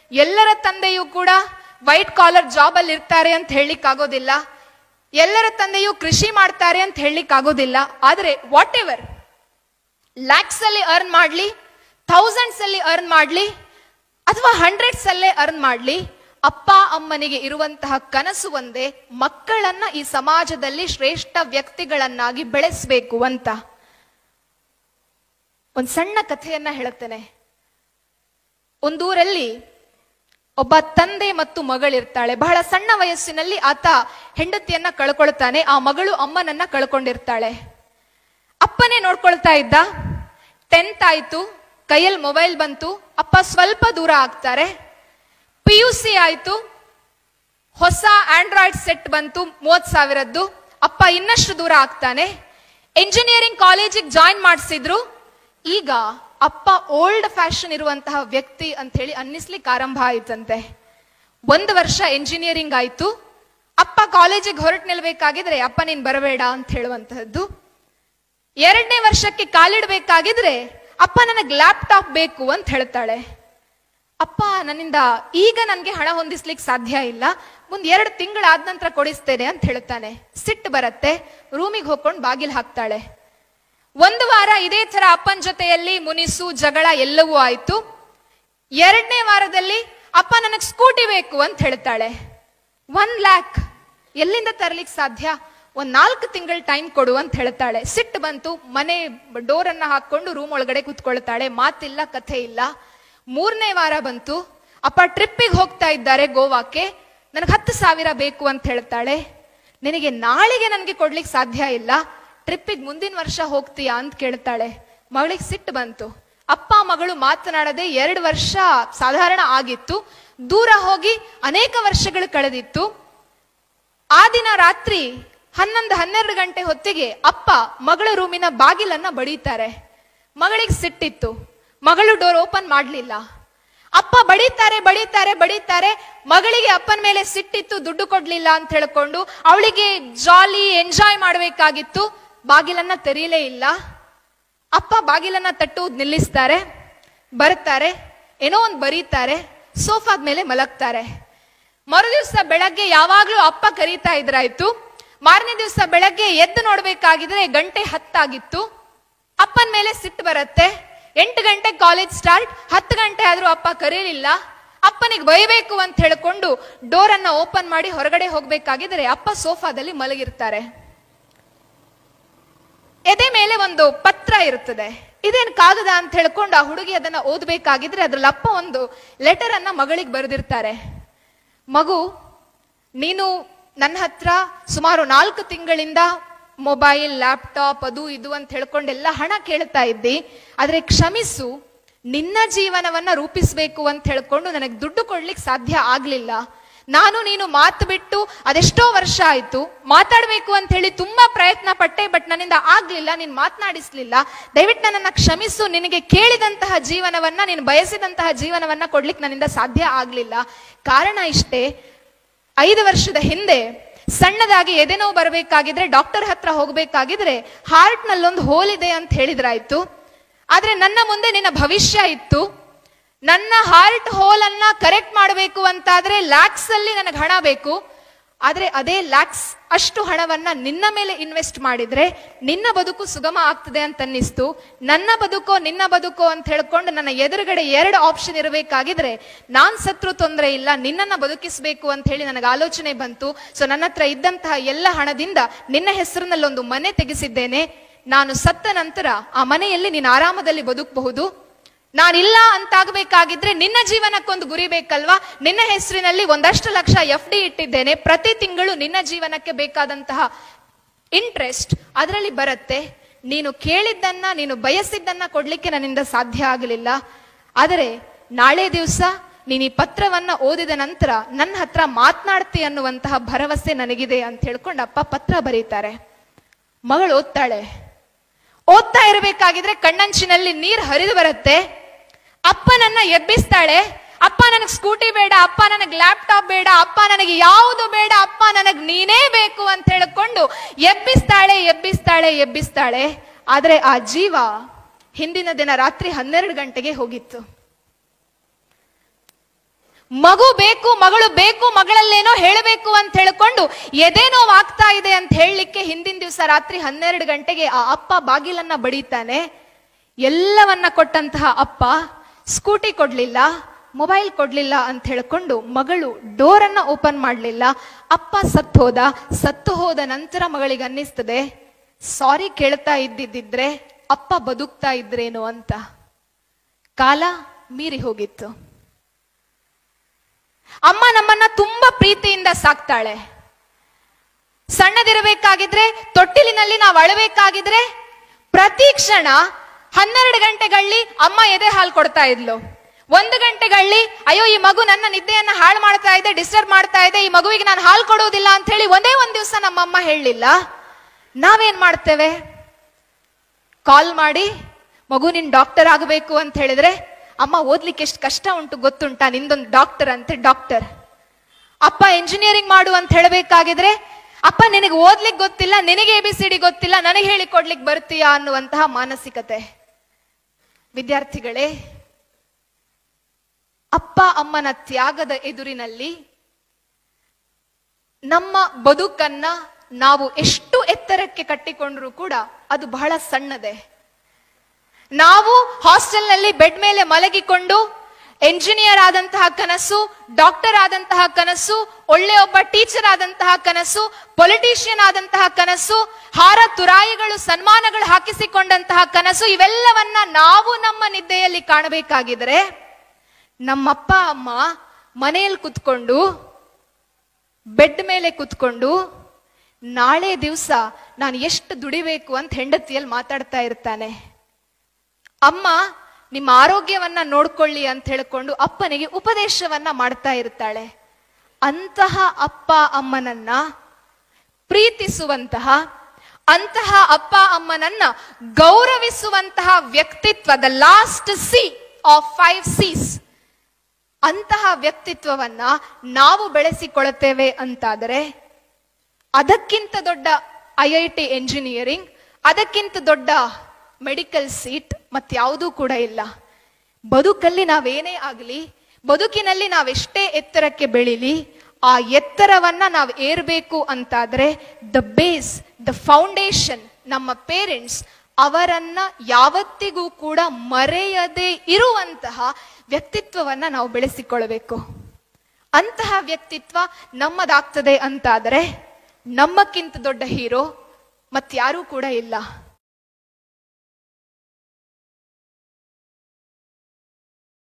ಎಲ್ಲರ ತಂದೆಯೂ ಕೂಡ ವೈಟ್ ಕಾಲರ್ ಜಾಬ್ ಅಲ್ಲಿ ಇರ್ತಾರೆ ಅಂತ ಹೇಳಲಿಕ್ಕೆ ಆಗೋದಿಲ್ಲ ಎಲ್ಲರ ತಂದೆಯೂ ಕೃಷಿ ಮಾಡ್ತಾರೆ ಅಂತ ಹೇಳಲಿಕ್ಕೆ ಆಗೋದಿಲ್ಲ ಆದ್ರೆ ವಾಟ್ ಎವರ್ ಲ್ಯಾಕ್ಸ್ ಅಲ್ಲಿ ಅರ್ನ್ ಮಾಡ್ಲಿ ಥೌಸಂಡ್ಸ್ ಅಲ್ಲಿ ಅರ್ನ್ ಮಾಡ್ಲಿ ಅಥವಾ ಹಂಡ್ರೆಡ್ಸ್ ಅಲ್ಲೇ ಅರ್ನ್ ಮಾಡ್ಲಿ ಅಪ್ಪ ಅಮ್ಮನಿಗೆ ಇರುವಂತಹ ಕನಸು ಒಂದೇ ಮಕ್ಕಳನ್ನ ಈ ಸಮಾಜದಲ್ಲಿ ಶ್ರೇಷ್ಠ ವ್ಯಕ್ತಿಗಳನ್ನಾಗಿ ಬೆಳೆಸಬೇಕು ಅಂತ ಒಂದ್ ಸಣ್ಣ ಕಥೆಯನ್ನ ಹೇಳುತ್ತೇನೆ ಒಂದೂರಲ್ಲಿ ಒಬ್ಬ ತಂದೆ ಮತ್ತು ಮಗಳಿರ್ತಾಳೆ ಬಹಳ ಸಣ್ಣ ವಯಸ್ಸಿನಲ್ಲಿ ಆತ ಹೆಂಡತಿಯನ್ನ ಕಳ್ಕೊಳ್ತಾನೆ ಆ ಮಗಳು ಅಮ್ಮನನ್ನ ಕಳ್ಕೊಂಡಿರ್ತಾಳೆ ಅಪ್ಪನೇ ನೋಡ್ಕೊಳ್ತಾ ಇದ್ದ ಟೆಂತ್ ಆಯ್ತು ಕೈಯಲ್ಲಿ ಮೊಬೈಲ್ ಬಂತು ಅಪ್ಪ ಸ್ವಲ್ಪ ದೂರ ಆಗ್ತಾರೆ ಪಿ ಯು ಸಿ ಆಯ್ತು ಹೊಸ ಆಂಡ್ರಾಯ್ಡ್ ಸೆಟ್ ಬಂತು ಮೂವತ್ ಸಾವಿರದ್ದು ಅಪ್ಪ ಇನ್ನಷ್ಟು ದೂರ ಆಗ್ತಾನೆ ಇಂಜಿನಿಯರಿಂಗ್ ಕಾಲೇಜಿಗೆ ಜಾಯಿನ್ ಮಾಡಿಸಿದ್ರು ಈಗ ಅಪ್ಪ ಓಲ್ಡ್ ಫ್ಯಾಷನ್ ಇರುವಂತಹ ವ್ಯಕ್ತಿ ಅಂತ ಹೇಳಿ ಅನ್ನಿಸ್ಲಿಕ್ಕೆ ಆರಂಭ ಆಯ್ತಂತೆ ಒಂದು ವರ್ಷ ಇಂಜಿನಿಯರಿಂಗ್ ಆಯ್ತು ಅಪ್ಪ ಕಾಲೇಜಿಗೆ ಹೊರಟು ನಿಲ್ಬೇಕಾಗಿದ್ರೆ ಅಪ್ಪ ನೀನ್ ಬರಬೇಡ ಅಂತ ಹೇಳುವಂತಹದ್ದು ಎರಡನೇ ವರ್ಷಕ್ಕೆ ಕಾಲಿಡ್ಬೇಕಾಗಿದ್ರೆ ಅಪ್ಪ ನನಗೆ ಲ್ಯಾಪ್ಟಾಪ್ ಬೇಕು ಅಂತ ಹೇಳ್ತಾಳೆ ಅಪ್ಪ ನನ್ನಿಂದ ಈಗ ನನ್ಗೆ ಹಣ ಹೊಂದಿಸ್ಲಿಕ್ಕೆ ಸಾಧ್ಯ ಇಲ್ಲ ಮುಂದ್ ಎರಡು ತಿಂಗಳಾದ ನಂತರ ಕೊಡಿಸ್ತೇನೆ ಅಂತ ಹೇಳ್ತಾನೆ ಸಿಟ್ಟು ಬರತ್ತೆ ರೂಮಿಗೆ ಹೋಗ್ಕೊಂಡು ಬಾಗಿಲು ಹಾಕ್ತಾಳೆ ಒಂದು ವಾರ ಇದೇ ತರ ಅಪ್ಪನ ಜೊತೆಯಲ್ಲಿ ಮುನಿಸು ಜಗಳ ಎಲ್ಲವೂ ಆಯ್ತು ಎರಡನೇ ವಾರದಲ್ಲಿ ಅಪ್ಪ ನನಗೆ ಸ್ಕೂಟಿ ಬೇಕು ಅಂತ ಹೇಳ್ತಾಳೆ ಒನ್ ಲ್ಯಾಕ್ ಎಲ್ಲಿಂದ ತರ್ಲಿಕ್ಕೆ ಸಾಧ್ಯ ಒಂದ್ ನಾಲ್ಕು ತಿಂಗಳ ಟೈಮ್ ಕೊಡು ಅಂತ ಹೇಳ್ತಾಳೆ ಸಿಟ್ಟು ಬಂತು ಮನೆ ಡೋರ್ ಅನ್ನ ಹಾಕೊಂಡು ರೂಮ್ ಒಳಗಡೆ ಕೂತ್ಕೊಳ್ತಾಳೆ ಮಾತಿಲ್ಲ ಕಥೆ ಇಲ್ಲ ಮೂರನೇ ವಾರ ಬಂತು ಅಪ್ಪ ಟ್ರಿಪ್ಪಿಗೆ ಹೋಗ್ತಾ ಇದ್ದಾರೆ ಗೋವಾಕ್ಕೆ ನನಗೆ ಹತ್ತು ಸಾವಿರ ಬೇಕು ಅಂತ ಹೇಳ್ತಾಳೆ ನಿನಗೆ ನಾಳೆಗೆ ನನಗೆ ಕೊಡ್ಲಿಕ್ಕೆ ಸಾಧ್ಯ ಇಲ್ಲ ಟ್ರಿಪ್ಪಿಗೆ ಮುಂದಿನ ವರ್ಷ ಹೋಗ್ತೀಯಾ ಅಂತ ಕೇಳ್ತಾಳೆ ಮಗಳಿಗೆ ಸಿಟ್ಟು ಬಂತು ಅಪ್ಪ ಮಗಳು ಮಾತನಾಡದೆ ಎರಡು ವರ್ಷ ಸಾಧಾರಣ ಆಗಿತ್ತು ದೂರ ಹೋಗಿ ಅನೇಕ ವರ್ಷಗಳು ಕಳೆದಿತ್ತು ಆ ದಿನ ರಾತ್ರಿ ಹನ್ನೊಂದು ಹನ್ನೆರಡು ಗಂಟೆ ಹೊತ್ತಿಗೆ ಅಪ್ಪ ಮಗಳ ರೂಮಿನ ಬಾಗಿಲನ್ನ ಬಡೀತಾರೆ ಮಗಳಿಗೆ ಸಿಟ್ಟಿತ್ತು ಮಗಳು ಡೋರ್ ಓಪನ್ ಮಾಡ್ಲಿಲ್ಲ ಅಪ್ಪ ಬಡೀತಾರೆ ಬಡೀತಾರೆ ಬಡೀತಾರೆ ಮಗಳಿಗೆ ಅಪ್ಪನ ಮೇಲೆ ಸಿಟ್ಟಿತ್ತು ದುಡ್ಡು ಕೊಡ್ಲಿಲ್ಲ ಅಂತ ಹೇಳ್ಕೊಂಡು ಅವಳಿಗೆ ಜಾಲಿ ಎಂಜಾಯ್ ಮಾಡಬೇಕಾಗಿತ್ತು ಬಾಗಿಲನ್ನ ತೆರೀಲೇ ಇಲ್ಲ ಅಪ್ಪ ಬಾಗಿಲನ್ನ ತಟ್ಟುವುದು ನಿಲ್ಲಿಸ್ತಾರೆ ಬರ್ತಾರೆ ಏನೋ ಒಂದು ಬರೀತಾರೆ ಸೋಫಾದ ಮೇಲೆ ಮಲಗ್ತಾರೆ ಮರುದಿವ್ಸ ಬೆಳಗ್ಗೆ ಯಾವಾಗ್ಲೂ ಅಪ್ಪ ಕರೀತಾ ಇದ್ರಾಯ್ತು ಮಾರನೇ ದಿವಸ ಬೆಳಗ್ಗೆ ಎದ್ದು ನೋಡ್ಬೇಕಾಗಿದ್ರೆ ಗಂಟೆ ಹತ್ತಾಗಿತ್ತು ಅಪ್ಪನ ಮೇಲೆ ಸಿಟ್ಟು ಬರತ್ತೆ ಎಂಟು ಗಂಟೆ ಕಾಲೇಜ್ ಸ್ಟಾರ್ಟ್ ಹತ್ತು ಗಂಟೆ ಆದ್ರೂ ಅಪ್ಪ ಕರೀಲಿಲ್ಲ ಅಪ್ಪನಿಗೆ ಬೈಬೇಕು ಅಂತ ಹೇಳ್ಕೊಂಡು ಡೋರ್ ಅನ್ನ ಓಪನ್ ಮಾಡಿ ಹೊರಗಡೆ ಹೋಗ್ಬೇಕಾಗಿದ್ರೆ ಅಪ್ಪ ಸೋಫಾದಲ್ಲಿ ಮಲಗಿರ್ತಾರೆ ಎದೆ ಮೇಲೆ ಒಂದು ಪತ್ರ ಇರುತ್ತದೆ ಇದೇನ್ ಕಾಗದ ಅಂತ ಹೇಳ್ಕೊಂಡು ಆ ಹುಡುಗಿ ಅದನ್ನ ಓದ್ಬೇಕಾಗಿದ್ರೆ ಅದ್ರಲ್ಲಿ ಅಪ್ಪ ಒಂದು ಲೆಟರ್ ಅನ್ನ ಮಗಳಿಗೆ ಬರೆದಿರ್ತಾರೆ ಮಗು ನೀನು ನನ್ನ ಹತ್ರ ಸುಮಾರು ನಾಲ್ಕು ತಿಂಗಳಿಂದ ಮೊಬೈಲ್ ಲ್ಯಾಪ್ಟಾಪ್ ಅದು ಇದು ಅಂತ ಹೇಳ್ಕೊಂಡೆಲ್ಲ ಹಣ ಕೇಳ್ತಾ ಇದ್ದಿ ಆದ್ರೆ ಕ್ಷಮಿಸು ನಿನ್ನ ಜೀವನವನ್ನ ರೂಪಿಸ್ಬೇಕು ಅಂತ ಹೇಳ್ಕೊಂಡು ನನಗೆ ದುಡ್ಡು ಕೊಡ್ಲಿಕ್ಕೆ ಸಾಧ್ಯ ಆಗ್ಲಿಲ್ಲ ನಾನು ನೀನು ಮಾತು ಬಿಟ್ಟು ಅದೆಷ್ಟೋ ವರ್ಷ ಆಯ್ತು ಮಾತಾಡ್ಬೇಕು ಅಂತ ಹೇಳಿ ತುಂಬಾ ಪ್ರಯತ್ನ ಪಟ್ಟೆ ಬಟ್ ನನ್ನಿಂದ ಆಗ್ಲಿಲ್ಲ ನೀನ್ ಮಾತನಾಡಿಸ್ಲಿಲ್ಲ ದಯವಿಟ್ಟು ನನ್ನನ್ನ ಕ್ಷಮಿಸು ನಿನಗೆ ಕೇಳಿದಂತಹ ಜೀವನವನ್ನ ನೀನು ಬಯಸಿದಂತಹ ಜೀವನವನ್ನ ಕೊಡ್ಲಿಕ್ಕೆ ನನ್ನಿಂದ ಸಾಧ್ಯ ಆಗ್ಲಿಲ್ಲ ಕಾರಣ ಇಷ್ಟೇ ಐದು ವರ್ಷದ ಹಿಂದೆ ಸಣ್ಣದಾಗಿ ಎದೆನೋವು ಬರಬೇಕಾಗಿದ್ರೆ ಡಾಕ್ಟರ್ ಹತ್ರ ಹೋಗ್ಬೇಕಾಗಿದ್ರೆ ಹಾರ್ಟ್ ನಲ್ಲೊಂದು ಹೋಲ್ ಇದೆ ಅಂತ ಹೇಳಿದ್ರಾಯ್ತು ಆದ್ರೆ ನನ್ನ ಮುಂದೆ ನಿನ್ನ ಭವಿಷ್ಯ ಇತ್ತು ನನ್ನ ಹಾರ್ಟ್ ಹೋಲ್ ಅನ್ನ ಕರೆಕ್ಟ್ ಮಾಡಬೇಕು ಅಂತಾದ್ರೆ ಲ್ಯಾಕ್ಸ್ ಅಲ್ಲಿ ನನಗೆ ಹಣ ಬೇಕು ಆದ್ರೆ ಅದೇ ಲ್ಯಾಕ್ಸ್ ಅಷ್ಟು ಹಣವನ್ನ ನಿನ್ನ ಮೇಲೆ ಇನ್ವೆಸ್ಟ್ ಮಾಡಿದ್ರೆ ನಿನ್ನ ಬದುಕು ಸುಗಮ ಆಗ್ತದೆ ಅಂತ ಅನ್ನಿಸ್ತು ನನ್ನ ಬದುಕೋ ನಿನ್ನ ಬದುಕೋ ಅಂತ ಹೇಳ್ಕೊಂಡು ನನ್ನ ಎದುರುಗಡೆ ಎರಡು ಆಪ್ಷನ್ ಇರಬೇಕಾಗಿದ್ರೆ ನಾನ್ ಸತ್ರು ತೊಂದರೆ ಇಲ್ಲ ನಿನ್ನನ್ನ ಬದುಕಿಸ್ಬೇಕು ಅಂತ ಹೇಳಿ ನನಗೆ ಆಲೋಚನೆ ಬಂತು ಸೊ ನನ್ನ ಹತ್ರ ಇದ್ದಂತಹ ಎಲ್ಲ ಹಣದಿಂದ ನಿನ್ನ ಹೆಸರಿನಲ್ಲಿ ಒಂದು ಮನೆ ತೆಗೆಸಿದ್ದೇನೆ ನಾನು ಸತ್ತ ನಂತರ ಆ ಮನೆಯಲ್ಲಿ ನೀನು ಆರಾಮದಲ್ಲಿ ಬದುಕಬಹುದು ನಾನಿಲ್ಲ ಅಂತಾಗಬೇಕಾಗಿದ್ರೆ ನಿನ್ನ ಜೀವನಕ್ಕೊಂದು ಗುರಿ ಬೇಕಲ್ವಾ ನಿನ್ನ ಹೆಸರಿನಲ್ಲಿ ಒಂದಷ್ಟು ಲಕ್ಷ ಎಫ್ ಡಿ ಇಟ್ಟಿದ್ದೇನೆ ಪ್ರತಿ ತಿಂಗಳು ನಿನ್ನ ಜೀವನಕ್ಕೆ ಬೇಕಾದಂತಹ ಇಂಟ್ರೆಸ್ಟ್ ಅದರಲ್ಲಿ ಬರುತ್ತೆ ನೀನು ಕೇಳಿದ್ದನ್ನ ನೀನು ಬಯಸಿದ್ದನ್ನ ಕೊಡ್ಲಿಕ್ಕೆ ನನ್ನಿಂದ ಸಾಧ್ಯ ಆಗಲಿಲ್ಲ ಆದರೆ ನಾಳೆ ದಿವಸ ನೀನು ಈ ಪತ್ರವನ್ನ ಓದಿದ ನಂತರ ನನ್ನ ಹತ್ರ ಮಾತನಾಡ್ತಿ ಅನ್ನುವಂತಹ ಭರವಸೆ ನನಗಿದೆ ಅಂತ ಹೇಳ್ಕೊಂಡು ಅಪ್ಪ ಪತ್ರ ಬರೀತಾರೆ ಮಗಳು ಓದ್ತಾಳೆ ಓದ್ತಾ ಇರಬೇಕಾಗಿದ್ರೆ ಕಣ್ಣಂಚಿನಲ್ಲಿ ನೀರ್ ಹರಿದು ಬರುತ್ತೆ ಅಪ್ಪ ನನ್ನ ಎಬ್ಬಿಸ್ತಾಳೆ ಅಪ್ಪ ನನಗೆ ಸ್ಕೂಟಿ ಬೇಡ ಅಪ್ಪ ನನಗೆ ಲ್ಯಾಪ್ಟಾಪ್ ಬೇಡ ಅಪ್ಪ ನನಗೆ ಯಾವುದು ಬೇಡ ಅಪ್ಪ ನನಗೆ ನೀನೇ ಬೇಕು ಅಂತ ಹೇಳಿಕೊಂಡು ಎಬ್ಬಿಸ್ತಾಳೆ ಎಬ್ಬಿಸ್ತಾಳೆ ಎಬ್ಬಿಸ್ತಾಳೆ ಆದ್ರೆ ಆ ಜೀವ ಹಿಂದಿನ ದಿನ ರಾತ್ರಿ ಹನ್ನೆರಡು ಗಂಟೆಗೆ ಹೋಗಿತ್ತು ಮಗು ಬೇಕು ಮಗಳು ಬೇಕು ಮಗಳಲ್ಲೇನೋ ಹೇಳಬೇಕು ಅಂತ ಹೇಳ್ಕೊಂಡು ಎದೆ ನೋವು ಆಗ್ತಾ ಇದೆ ಅಂತ ಹೇಳಲಿಕ್ಕೆ ಹಿಂದಿನ ದಿವಸ ರಾತ್ರಿ ಹನ್ನೆರಡು ಗಂಟೆಗೆ ಆ ಅಪ್ಪ ಬಾಗಿಲನ್ನ ಬಡೀತಾನೆ ಎಲ್ಲವನ್ನ ಕೊಟ್ಟಂತಹ ಅಪ್ಪ ಸ್ಕೂಟಿ ಕೊಡ್ಲಿಲ್ಲ ಮೊಬೈಲ್ ಕೊಡ್ಲಿಲ್ಲ ಅಂತ ಹೇಳ್ಕೊಂಡು ಮಗಳು ಡೋರನ್ನ ಓಪನ್ ಮಾಡಲಿಲ್ಲ ಅಪ್ಪ ಸತ್ತು ಹೋದ ಸತ್ತು ಹೋದ ನಂತರ ಮಗಳಿಗೆ ಅನ್ನಿಸ್ತದೆ ಸಾರಿ ಕೇಳ್ತಾ ಇದ್ದಿದ್ದಿದ್ರೆ ಅಪ್ಪ ಬದುಕ್ತಾ ಇದ್ರೇನು ಅಂತ ಕಾಲ ಮೀರಿ ಹೋಗಿತ್ತು ಅಮ್ಮ ನಮ್ಮನ್ನ ತುಂಬಾ ಪ್ರೀತಿಯಿಂದ ಸಾಕ್ತಾಳೆ ಸಣ್ಣದಿರಬೇಕಾಗಿದ್ರೆ ತೊಟ್ಟಿಲಿನಲ್ಲಿ ನಾವು ಅಳಬೇಕಾಗಿದ್ರೆ ಪ್ರತಿ ಕ್ಷಣ ಹನ್ನೆರಡು ಗಂಟೆಗಳಲ್ಲಿ ಅಮ್ಮ ಎದೆ ಹಾಲು ಕೊಡ್ತಾ ಇದ್ಲು ಒಂದು ಗಂಟೆಗಳಲ್ಲಿ ಅಯ್ಯೋ ಈ ಮಗು ನನ್ನ ನಿದ್ದೆಯನ್ನ ಹಾಳು ಮಾಡ್ತಾ ಇದೆ ಡಿಸ್ಟರ್ಬ್ ಮಾಡ್ತಾ ಇದೆ ಈ ಮಗುವಿಗೆ ನಾನು ಹಾಲು ಕೊಡುವುದಿಲ್ಲ ಅಂತ ಹೇಳಿ ಒಂದೇ ಒಂದ್ ದಿವಸ ನಮ್ಮಮ್ಮ ಹೇಳಲಿಲ್ಲ ನಾವೇನ್ ಮಾಡ್ತೇವೆ ಕಾಲ್ ಮಾಡಿ ಮಗು ನಿನ್ ಡಾಕ್ಟರ್ ಆಗಬೇಕು ಅಂತ ಹೇಳಿದ್ರೆ ಅಮ್ಮ ಓದ್ಲಿಕ್ಕೆ ಎಷ್ಟು ಕಷ್ಟ ಉಂಟು ಗೊತ್ತುಂಟಾ ನಿಂದೊಂದು ಡಾಕ್ಟರ್ ಅಂತೆ ಡಾಕ್ಟರ್ ಅಪ್ಪ ಇಂಜಿನಿಯರಿಂಗ್ ಮಾಡು ಅಂತ ಹೇಳಬೇಕಾಗಿದ್ರೆ ಅಪ್ಪ ನಿನಗೆ ಓದ್ಲಿಕ್ಕೆ ಗೊತ್ತಿಲ್ಲ ನಿನಗೆ ಎ ಬಿ ಸಿ ಡಿ ಗೊತ್ತಿಲ್ಲ ನನಗೆ ಹೇಳಿ ಕೊಡ್ಲಿಕ್ಕೆ ಬರ್ತೀಯಾ ಅನ್ನುವಂತಹ ಮಾನಸಿಕತೆ ವಿದ್ಯಾರ್ಥಿಗಳೇ ಅಪ್ಪ ಅಮ್ಮನ ತ್ಯಾಗದ ಎದುರಿನಲ್ಲಿ ನಮ್ಮ ಬದುಕನ್ನ ನಾವು ಎಷ್ಟು ಎತ್ತರಕ್ಕೆ ಕಟ್ಟಿಕೊಂಡ್ರೂ ಕೂಡ ಅದು ಬಹಳ ಸಣ್ಣದೆ ನಾವು ಹಾಸ್ಟೆಲ್ನಲ್ಲಿ ಬೆಡ್ ಮೇಲೆ ಮಲಗಿಕೊಂಡು ಎಂಜಿನಿಯರ್ ಆದಂತಹ ಕನಸು ಡಾಕ್ಟರ್ ಆದಂತಹ ಕನಸು ಒಳ್ಳೆ ಒಬ್ಬ ಟೀಚರ್ ಆದಂತಹ ಕನಸು ಪೊಲಿಟಿಷಿಯನ್ ಆದಂತಹ ಕನಸು ಹಾರ ತುರಾಯಿಗಳು ಸನ್ಮಾನಗಳು ಹಾಕಿಸಿಕೊಂಡಂತಹ ಕನಸು ಇವೆಲ್ಲವನ್ನ ನಾವು ನಮ್ಮ ನಿದ್ದೆಯಲ್ಲಿ ಕಾಣಬೇಕಾಗಿದ್ರೆ ನಮ್ಮಪ್ಪ ಅಮ್ಮ ಮನೆಯಲ್ಲಿ ಕುತ್ಕೊಂಡು ಬೆಡ್ ಮೇಲೆ ಕುತ್ಕೊಂಡು ನಾಳೆ ದಿವಸ ನಾನು ಎಷ್ಟು ದುಡಿಬೇಕು ಅಂತ ಹೆಂಡತಿಯಲ್ಲಿ ಮಾತಾಡ್ತಾ ಇರ್ತಾನೆ ಅಮ್ಮ ನಿಮ್ಮ ಆರೋಗ್ಯವನ್ನ ನೋಡ್ಕೊಳ್ಳಿ ಅಂತ ಹೇಳ್ಕೊಂಡು ಅಪ್ಪನಿಗೆ ಉಪದೇಶವನ್ನ ಮಾಡ್ತಾ ಇರ್ತಾಳೆ ಅಂತಹ ಅಪ್ಪ ಅಮ್ಮನನ್ನ ಪ್ರೀತಿಸುವಂತಹ ಅಂತಹ ಅಪ್ಪ ಅಮ್ಮನನ್ನ ಗೌರವಿಸುವಂತಹ ವ್ಯಕ್ತಿತ್ವದ last C of five Cs ಅಂತಹ ವ್ಯಕ್ತಿತ್ವವನ್ನ ನಾವು ಬೆಳೆಸಿಕೊಳ್ಳುತ್ತೇವೆ ಅಂತಾದರೆ ಅದಕ್ಕಿಂತ ದೊಡ್ಡ ಐ ಐ ಟಿ ಎಂಜಿನಿಯರಿಂಗ್ ಅದಕ್ಕಿಂತ ದೊಡ್ಡ ಮೆಡಿಕಲ್ ಸೀಟ್ ಮತ್ಯಾವುದೂ ಕೂಡ ಇಲ್ಲ ಬದುಕಲ್ಲಿ ನಾವೇನೇ ಆಗಲಿ ಬದುಕಿನಲ್ಲಿ ನಾವೆಷ್ಟೇ ಎತ್ತರಕ್ಕೆ ಬೆಳಿಲಿ ಆ ಎತ್ತರವನ್ನ ನಾವು ಏರ್ಬೇಕು ಅಂತಾದ್ರೆ ದ ಬೇಸ್ ದ ಫೌಂಡೇಶನ್ ನಮ್ಮ ಪೇರೆಂಟ್ಸ್ ಅವರನ್ನ ಯಾವತ್ತಿಗೂ ಕೂಡ ಮರೆಯದೆ ಇರುವಂತಹ ವ್ಯಕ್ತಿತ್ವವನ್ನ ನಾವು ಬೆಳೆಸಿಕೊಳ್ಳಬೇಕು ಅಂತಹ ವ್ಯಕ್ತಿತ್ವ ನಮ್ಮದಾಗ್ತದೆ ಅಂತಾದರೆ ನಮ್ಮಕ್ಕಿಂತ ದೊಡ್ಡ ಹೀರೋ ಮತ್ಯಾರೂ ಕೂಡ ಇಲ್ಲ